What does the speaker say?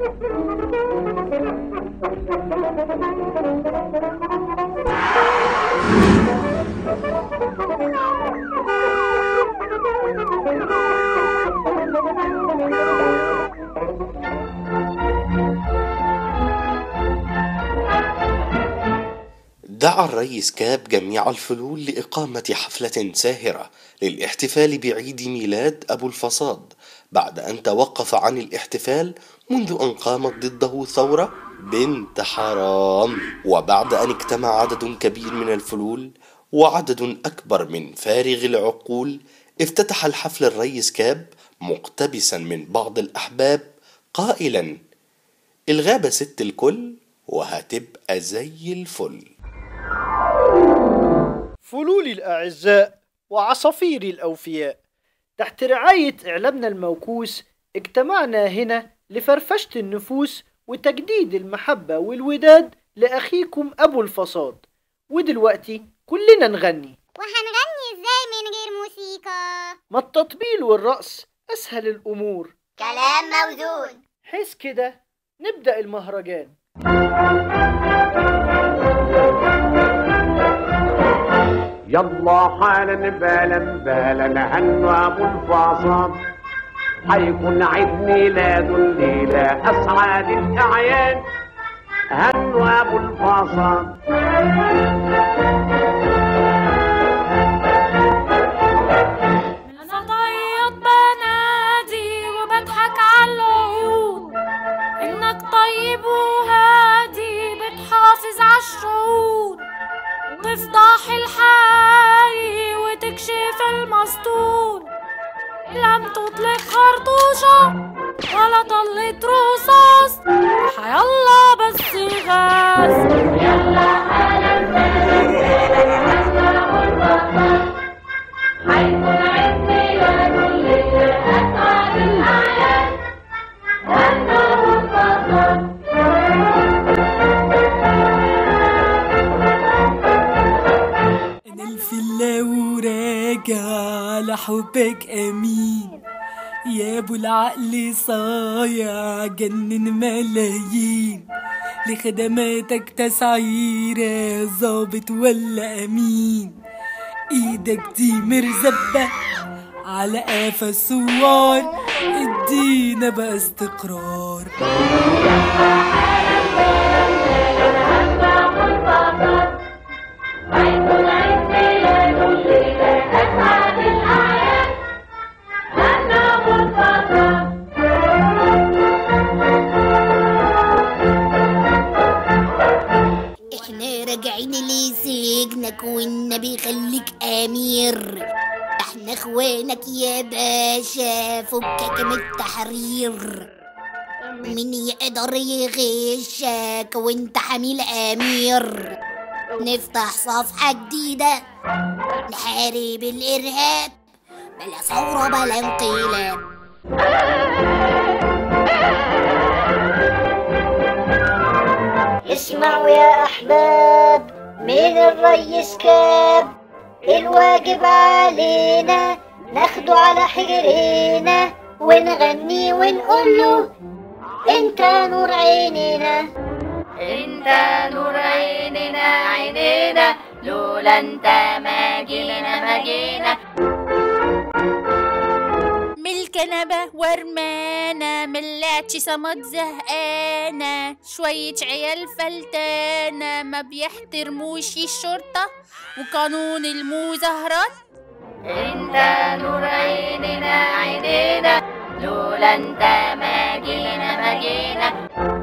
دعا الريس كاب جميع الفلول لإقامة حفلة ساهرة للاحتفال بعيد ميلاد أبو الفصاد بعد أن توقف عن الاحتفال منذ أن قامت ضده ثورة بنت حرام وبعد أن اجتمع عدد كبير من الفلول وعدد أكبر من فارغ العقول افتتح الحفل الريس كاب مقتبسا من بعض الأحباب قائلا الغابة ست الكل وهتبقى زي الفل فلولي الأعزاء وعصافيري الأوفياء تحت رعاية إعلامنا الموكوس اجتمعنا هنا لفرفشة النفوس وتجديد المحبة والوداد لأخيكم أبو الفصاد ودلوقتي كلنا نغني وهنغني ازاي من غير موسيقى ما التطبيل والرقص أسهل الأمور كلام موزون حس كده نبدأ المهرجان يلا حالا بالا بالا هنوا ابو الفاصل حيكون عيد ميلاد الليلة أسعد الأعياد هنوا أبو الفاصل أنا طيب بنادي وبضحك على العيون إنك طيب وهادي بتحافظ على الشعور تفضح الحي وتكشف المستور لم تطلق خرطوشة ولا طلت رصاص حيالله بس غاز يلا حالا حيكون عيد ميلاد الليلة أسعد الأعياد أنه الفضل أنا الفلة وراجع على حبك أمين يا أبو العقل صايع جنن ملايين لخدماتك تسعيرة ظابط ولا أمين إيدك دي مرزبة على قفا الثوار ادينا بقى استقرار حيكون عيد ميلاد الليلة أسعد الأعياد أنه الفضل احنا راجعين لسجنك والنبي خليك امير احنا اخوانك يا باشا فكك من التحرير مين يقدر يغشك وانت حميل امير نفتح صفحة جديدة نحارب الارهاب بلا ثورة بلا انقلاب اسمعوا يا أحباب من الريس كاب الواجب علينا ناخده على حجرنا ونغني ونقول له انت نور عيننا انت نور عيننا عينينا لولا انت ما جينا ما جينا من الكنبة ورمانة ملعتش صمد زهقانة شوية عيال فلتانة ما بيحترموش الشرطة وقانون المظاهرات انت نور عيننا عينينا لولا انت ما جينا ما جينا